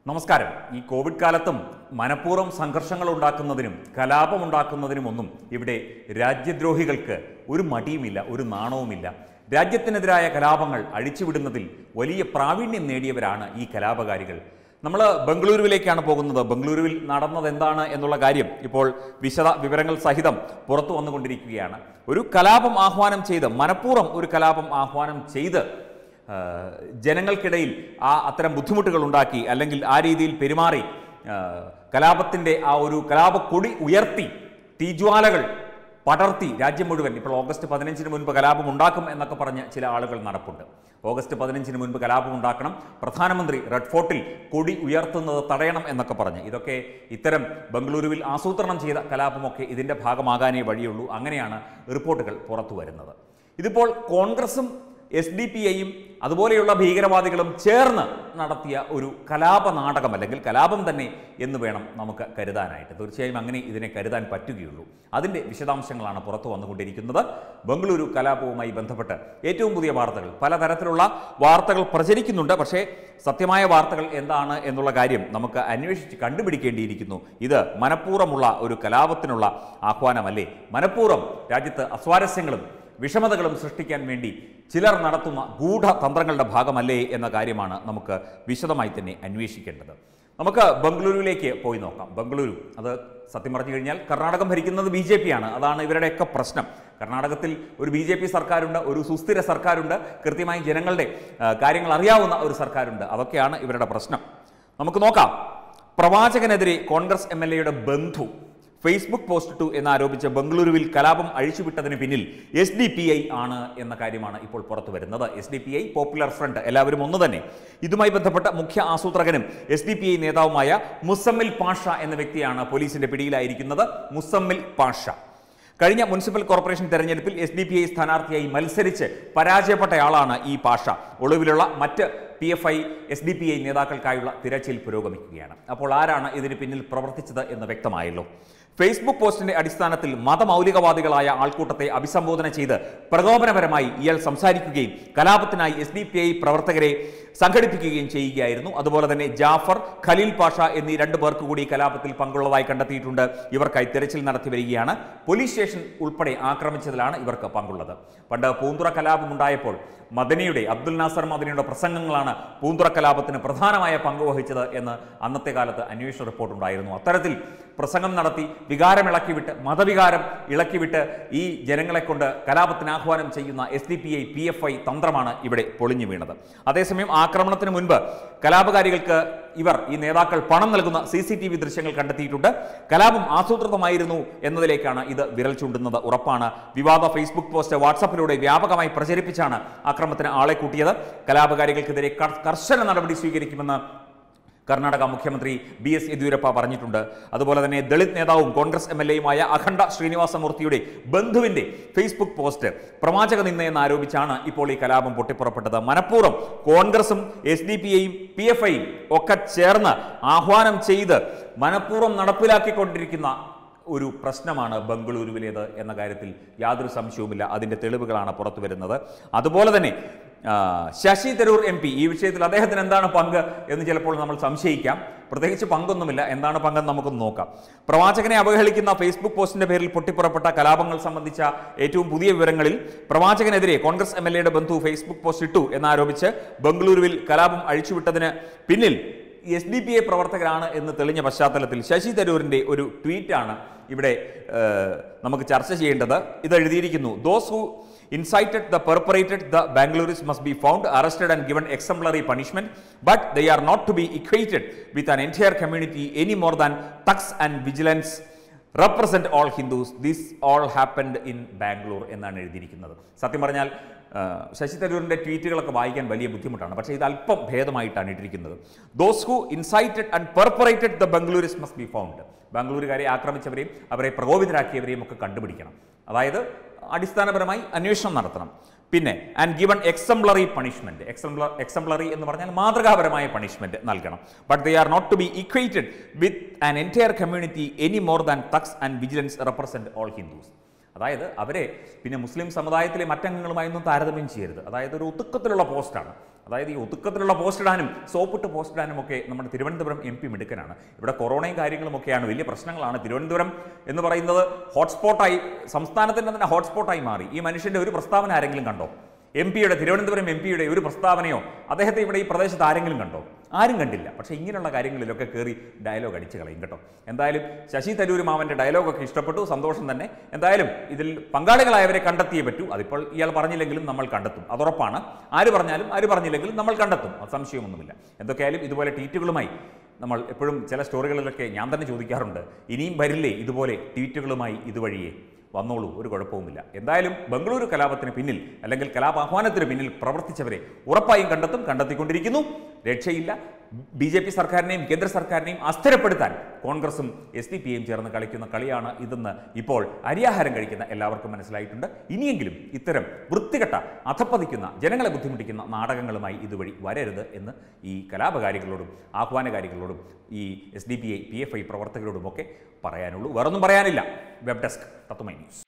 നമസ്കാരം ഈ കോവിഡ് കാലത്തും മനഃപൂർവ്വം സംഘർഷങ്ങൾ ഉണ്ടാക്കുന്നതിനും കലാപമുണ്ടാക്കുന്നതിനുമൊന്നും ഇവിടെ രാജ്യദ്രോഹികൾക്ക് ഒരു മടിയുമില്ല ഒരു നാണവുമില്ല രാജ്യത്തിനെതിരായ കലാപങ്ങൾ അഴിച്ചുവിടുന്നതിൽ വലിയ പ്രാവീണ്യം നേടിയവരാണ് ഈ കലാപകാരികൾ നമ്മൾ ബംഗളൂരുവിലേക്കാണ് പോകുന്നത് ബംഗളൂരുവിൽ നടന്നത് എന്താണ് എന്നുള്ള കാര്യം ഇപ്പോൾ വിശദ വിവരങ്ങൾ സഹിതം പുറത്തു വന്നുകൊണ്ടിരിക്കുകയാണ് ഒരു കലാപം ആഹ്വാനം ചെയ്ത് മനഃപൂർവ്വം ഒരു കലാപം ആഹ്വാനം ചെയ്ത് ആ, ജനങ്ങൾക്കിടയിൽ ആ അത്തരം ബുദ്ധിമുട്ടുകൾ ഉണ്ടാക്കി അല്ലെങ്കിൽ ആ രീതിയിൽ പെരുമാറി ആ, കലാപത്തിൻ്റെ ആ ഒരു കലാപക്കൊടി ഉയർത്തി തീജ്വാലകൾ പടർത്തി രാജ്യം മുഴുവൻ ഇപ്പോൾ ഓഗസ്റ്റ് പതിനഞ്ചിന് മുൻപ് കലാപം ഉണ്ടാക്കും എന്നൊക്കെ പറഞ്ഞ് ചില ആളുകൾ നടപ്പുണ്ട് ഓഗസ്റ്റ് പതിനഞ്ചിന് മുൻപ് കലാപം ഉണ്ടാക്കണം പ്രധാനമന്ത്രി റെഡ് ഫോർട്ടിൽ കൊടി ഉയർത്തുന്നത് തടയണം എന്നൊക്കെ പറഞ്ഞ് ഇതൊക്കെ ഇത്തരം ബംഗളൂരുവിൽ ആസൂത്രണം ചെയ്ത കലാപമൊക്കെ ഇതിൻ്റെ ഭാഗമാകാനേ വഴിയുള്ളൂ അങ്ങനെയാണ് റിപ്പോർട്ടുകൾ പുറത്തു വരുന്നത് ഇതിപ്പോൾ കോൺഗ്രസും എസ് ഡി പി ഐയും അതുപോലെയുള്ള ഭീകരവാദികളും ചേർന്ന് നടത്തിയ ഒരു കലാപ നാടകം അല്ലെങ്കിൽ കലാപം തന്നെ എന്ന് വേണം നമുക്ക് കരുതാനായിട്ട് തീർച്ചയായും അങ്ങനെ ഇതിനെ കരുതാൻ പറ്റുകയുള്ളൂ അതിൻ്റെ വിശദാംശങ്ങളാണ് പുറത്തു വന്നുകൊണ്ടിരിക്കുന്നത് ബംഗളൂരു കലാപവുമായി ബന്ധപ്പെട്ട് ഏറ്റവും പുതിയ വാർത്തകൾ പലതരത്തിലുള്ള വാർത്തകൾ പ്രചരിക്കുന്നുണ്ട് പക്ഷേ സത്യമായ വാർത്തകൾ എന്താണ് എന്നുള്ള കാര്യം നമുക്ക് അന്വേഷിച്ച് കണ്ടുപിടിക്കേണ്ടിയിരിക്കുന്നു ഇത് മനഃപൂർവ്വമുള്ള ഒരു കലാപത്തിനുള്ള ആഹ്വാനമല്ലേ മനഃപൂർവ്വം രാജ്യത്ത് അസ്വാരസ്യങ്ങളും വിഷമതകളും സൃഷ്ടിക്കാൻ വേണ്ടി ചിലർ നടത്തുന്ന ഗൂഢതന്ത്രങ്ങളുടെ ഭാഗമല്ലേ എന്ന കാര്യമാണ് നമുക്ക് വിശദമായി തന്നെ അന്വേഷിക്കേണ്ടത് നമുക്ക് ബംഗളൂരുവിലേക്ക് പോയി നോക്കാം ബംഗളൂരു അത് സത്യം പറഞ്ഞു കഴിഞ്ഞാൽ കർണാടകം ഭരിക്കുന്നത് ബി ജെ പി ആണ് അതാണ് ഇവരുടെയൊക്കെ പ്രശ്നം കർണാടകത്തിൽ ഒരു ബി ജെ പി സർക്കാരുണ്ട് ഒരു സുസ്ഥിര സർക്കാരുണ്ട് കൃത്യമായി ജനങ്ങളുടെ ആ, കാര്യങ്ങൾ അറിയാവുന്ന ഒരു സർക്കാരുണ്ട് അതൊക്കെയാണ് ഇവരുടെ പ്രശ്നം നമുക്ക് നോക്കാം പ്രവാചകനെതിരെ കോൺഗ്രസ് എം എൽ എയുടെ ബന്ധു ഫേസ്ബുക്ക് പോസ്റ്റ് ഇട്ടു എന്നാരോപിച്ച് ബംഗളൂരുവിൽ കലാപം അഴിച്ചുവിട്ടതിന് പിന്നിൽ എസ് ഡി പി ഐ ആണ് എന്ന കാര്യമാണ് ഇപ്പോൾ പുറത്തു വരുന്നത് S D P I popular front എല്ലാവരും ഒന്ന് തന്നെ ഇതുമായി ബന്ധപ്പെട്ട മുഖ്യ ആസൂത്രകനും എസ് ഡി പി ഐ നേതാവുമായ മുസമ്മിൽ പാഷ എന്ന വ്യക്തിയാണ് പോലീസിന്റെ പിടിയിലായിരിക്കുന്നത് മുസമ്മിൽ പാഷ കഴിഞ്ഞ മുനിസിപ്പൽ കോർപ്പറേഷൻ തെരഞ്ഞെടുപ്പിൽ എസ് ഡി പി ഐ സ്ഥാനാർത്ഥിയായി മത്സരിച്ച് പരാജയപ്പെട്ടയാളാണ് ഈ പാഷ ഒളിവിലുള്ള മറ്റ് P F I S D P I നേതാക്കൾക്കായുള്ള തിരച്ചിൽ പുരോഗമിക്കുകയാണ് അപ്പോൾ ആരാണ് ഇതിന് പിന്നിൽ പ്രവർത്തിച്ചത് എന്ന് വ്യക്തമായല്ലോ ഫേസ്ബുക്ക് പോസ്റ്റിന്റെ അടിസ്ഥാനത്തിൽ മതമൗലികവാദികളായ ആൾക്കൂട്ടത്തെ അഭിസംബോധന ചെയ്ത് പ്രകോപനപരമായി ഇയാൾ സംസാരിക്കുകയും കലാപത്തിനായി എസ് ഡി പി ഐ പ്രവർത്തകരെ സംഘടിപ്പിക്കുകയും ചെയ്യുകയായിരുന്നു അതുപോലെ തന്നെ ജാഫർ ഖലീൽ പാഷ എന്നീ രണ്ടു പേർക്ക് കൂടി കലാപത്തിൽ പങ്കുള്ളതായി കണ്ടെത്തിയിട്ടുണ്ട് ഇവർക്കായി തെരച്ചിൽ നടത്തി വരികയാണ് പോലീസ് സ്റ്റേഷൻ ഉൾപ്പെടെ ആക്രമിച്ചതിലാണ് ഇവർക്ക് പങ്കുള്ളത് പണ്ട് പൂന്തുറ കലാപം ഉണ്ടായപ്പോൾ മദനിയുടെ അബ്ദുൽ നാസർ മദനിയുടെ പ്രസംഗങ്ങളാണ് പൂന്തുറ കലാപത്തിന് പ്രധാനമായ പങ്ക് വഹിച്ചത് എന്ന് അന്നത്തെ കാലത്ത് അന്വേഷണ റിപ്പോർട്ട് ഉണ്ടായിരുന്നു അത്തരത്തിൽ പ്രസംഗം നടത്തി വികാരം ഇളക്കിവിട്ട് മതവികാരം ഇളക്കിവിട്ട് ഈ ജനങ്ങളെ കൊണ്ട് കലാപത്തിന് ആഹ്വാനം ചെയ്യുന്ന S D P I P F I തന്ത്രമാണ് ഇവിടെ പൊളിഞ്ഞു വീണത് അതേസമയം ആക്രമണത്തിന് മുൻപ് കലാപകാരികൾക്ക് ഇവർ ഈ നേതാക്കൾ പണം നൽകുന്ന സി സി ടി വി ദൃശ്യങ്ങൾ കണ്ടെത്തിയിട്ടുണ്ട് കലാപം ആസൂത്രിതമായിരുന്നു എന്നതിലേക്കാണ് ഇത് വിരൽ ചൂണ്ടുന്നത് ഉറപ്പാണ് വിവാദ ഫേസ്ബുക്ക് പോസ്റ്റ് വാട്സാപ്പിലൂടെ വ്യാപകമായി പ്രചരിപ്പിച്ചാണ് ആക്രമണത്തിന് ആളെ കൂട്ടിയത് കലാപകാരികൾക്കെതിരെ കർ- കർശന നടപടി സ്വീകരിക്കുമെന്ന് കർണാടക മുഖ്യമന്ത്രി ബി എസ് യെദ്യൂരപ്പ പറഞ്ഞിട്ടുണ്ട് അതുപോലെ തന്നെ ദളിത് നേതാവും കോൺഗ്രസ് എം എൽ എയുമായ അഖണ്ഡ ശ്രീനിവാസമൂർത്തിയുടെ ബന്ധുവിന്റെ ഫേസ്ബുക്ക് പോസ്റ്റ് പ്രവാചക നിന്നയെന്ന് ആരോപിച്ചാണ് ഇപ്പോൾ ഈ കലാപം പൊട്ടിപ്പുറപ്പെട്ടത് മനഃപൂർവ്വം കോൺഗ്രസും എസ് ഡി പി ഐയും പി എഫ് ഐയും ഒക്കെ ചേർന്ന് ആഹ്വാനം ചെയ്ത് മനഃപൂർവ്വം നടപ്പിലാക്കിക്കൊണ്ടിരിക്കുന്ന ഒരു പ്രശ്നമാണ് ബംഗളൂരുവിലേത് എന്ന കാര്യത്തിൽ യാതൊരു സംശയവുമില്ല അതിൻ്റെ തെളിവുകളാണ് പുറത്തു വരുന്നത് അതുപോലെ തന്നെ ആ, ശശി തരൂർ എം പി ഈ വിഷയത്തിൽ അദ്ദേഹത്തിന് എന്താണ് പങ്ക് എന്ന് ചിലപ്പോൾ നമ്മൾ സംശയിക്കാം പ്രത്യേകിച്ച് പങ്കൊന്നുമില്ല എന്താണ് പങ്കെന്ന് നമുക്കൊന്ന് നോക്കാം പ്രവാചകനെ അവഹേളിക്കുന്ന ഫേസ്ബുക്ക് പോസ്റ്റിന്റെ പേരിൽ പൊട്ടിപ്പുറപ്പെട്ട കലാപങ്ങൾ സംബന്ധിച്ച ഏറ്റവും പുതിയ വിവരങ്ങളിൽ പ്രവാചകനെതിരെ കോൺഗ്രസ് എം എൽ എയുടെ ബന്ധു ഫേസ്ബുക്ക് പോസ്റ്റ് ഇട്ടു എന്നാരോപിച്ച് ബംഗളൂരുവിൽ കലാപം അഴിച്ചുവിട്ടതിന് പിന്നിൽ എസ് ഡി പി ഐ പ്രവർത്തകരാണ് എന്ന് തെളിഞ്ഞ പശ്ചാത്തലത്തിൽ ശശി തരൂരിന്റെ ഒരു ട്വീറ്റാണ് ഇവിടെ ഏഹ്, നമുക്ക് ചർച്ച ചെയ്യേണ്ടത് ഇത് എഴുതിയിരിക്കുന്നു those who incited the perpetrated the Bangalore riots must be found arrested and given exemplary punishment but they are not to be equated with an entire community any more than thugs and vigilance represent all Hindus this all happened in Bangalore എന്നാണ് എഴുതിയിരിക്കുന്നത് സത്യം പറഞ്ഞാൽ ആ, ശശി തരൂരിന്റെ ട്വീറ്റുകളൊക്കെ വായിക്കാൻ വലിയ ബുദ്ധിമുട്ടാണ് പക്ഷേ ഇത് അല്പം ഭേദമായിട്ടാണ് ഇട്ടിരിക്കുന്നത് those who incited and perpetrated the Bangalore riots must be found ബാംഗ്ലൂരുകാരെ ആക്രമിച്ചവരെയും അവരെ പ്രകോപിതരാക്കിയവരെയും ഒക്കെ കണ്ടുപിടിക്കണം അതായത് അടിസ്ഥാനപരമായി അന്വേഷണം നടത്തണം പിന്നെ and given exemplary punishment exemplar exemplary എന്ന് പറഞ്ഞാൽ മാതൃകാപരമായ പണിഷ്മെന്റ് നൽകണം but they are not to be equated with an entire community any more than thugs and vigilance represent all Hindus അതായത് അവരെ പിന്നെ മുസ്ലിം സമുദായത്തിലെ മറ്റംഗങ്ങളുമായി ഒന്നും താരതമ്യം ചെയ്യരുത് അതായത് ഒരു ഒതുക്കത്തിലുള്ള പോസ്റ്റാണ് അതായത് ഈ ഒതുക്കത്തിലുള്ള പോസ്റ്റ് ഇടാനും സോപ്പിട്ട് പോസ്റ്റ് ഇടാനും ഒക്കെ നമ്മുടെ തിരുവനന്തപുരം എം പി മിടുക്കനാണ് ഇവിടെ കൊറോണയും കാര്യങ്ങളും ഒക്കെയാണ് വലിയ പ്രശ്നങ്ങളാണ് തിരുവനന്തപുരം എന്ന് പറയുന്നത് ഹോട്ട്സ്പോട്ടായി സംസ്ഥാനത്തിൻ്റെ തന്നെ ഹോട്ട്സ്പോട്ടായി മാറി ഈ മനുഷ്യൻ്റെ ഒരു പ്രസ്താവന ആരെങ്കിലും കണ്ടോ എം പിയുടെ തിരുവനന്തപുരം എം പിയുടെ ഒരു പ്രസ്താവനയോ അദ്ദേഹത്തെ ഇവിടെ ഈ പ്രദേശത്ത് ആരെങ്കിലും കണ്ടോ ആരും കണ്ടില്ല പക്ഷേ ഇങ്ങനെയുള്ള കാര്യങ്ങളിലൊക്കെ കയറി ഡയലോഗ് അടിച്ച് കളയും കേട്ടോ എന്തായാലും ശശി തരൂർ മാവൻ്റെ ഡയലോഗൊക്കെ ഇഷ്ടപ്പെട്ടു സന്തോഷം തന്നെ എന്തായാലും ഇതിൽ പങ്കാളികളായവരെ കണ്ടെത്തിയേ പറ്റൂ അതിപ്പോൾ ഇയാൾ പറഞ്ഞില്ലെങ്കിലും നമ്മൾ കണ്ടെത്തും അതുറപ്പാണ് ആര് പറഞ്ഞാലും ആര് പറഞ്ഞില്ലെങ്കിലും നമ്മൾ കണ്ടെത്തും അത് സംശയമൊന്നുമില്ല എന്തൊക്കെയായാലും ഇതുപോലെ ട്വീറ്റുകളുമായി നമ്മൾ എപ്പോഴും ചില സ്റ്റോറികളിലൊക്കെ ഞാൻ തന്നെ ചോദിക്കാറുണ്ട് ഇനിയും വരില്ലേ ഇതുപോലെ ട്വീറ്റുകളുമായി ഇതുവഴിയേ വന്നോളൂ ഒരു കുഴപ്പവുമില്ല എന്തായാലും ബംഗളൂരു കലാപത്തിന് പിന്നിൽ അല്ലെങ്കിൽ കലാപാഹ്വാനത്തിന് പിന്നിൽ പ്രവർത്തിച്ചവരെ ഉറപ്പായും കണ്ടെത്തും കണ്ടെത്തിക്കൊണ്ടിരിക്കുന്നു രക്ഷയില്ല ബി ജെ പി സർക്കാരിനെയും കേന്ദ്ര സർക്കാരിനെയും അസ്ഥിരപ്പെടുത്താൻ കോൺഗ്രസും എസ് ഡി പി യും ചേർന്ന് കളിക്കുന്ന കളിയാണ് ഇതെന്ന് ഇപ്പോൾ അരിയാഹാരം കഴിക്കുന്ന എല്ലാവർക്കും മനസ്സിലായിട്ടുണ്ട് ഇനിയെങ്കിലും ഇത്തരം വൃത്തികെട്ട അധപ്പതിക്കുന്ന ജനങ്ങളെ ബുദ്ധിമുട്ടിക്കുന്ന നാടകങ്ങളുമായി ഇതുവഴി വരരുത് എന്ന് ഈ കലാപകാരികളോടും ആഹ്വാനകാരികളോടും ഈ S D P I P F I പ്രവർത്തകരോടുമൊക്കെ പറയാനുള്ളൂ വേറൊന്നും പറയാനില്ല വെബ് ഡെസ്ക് തത്തുമൈ ന്യൂസ്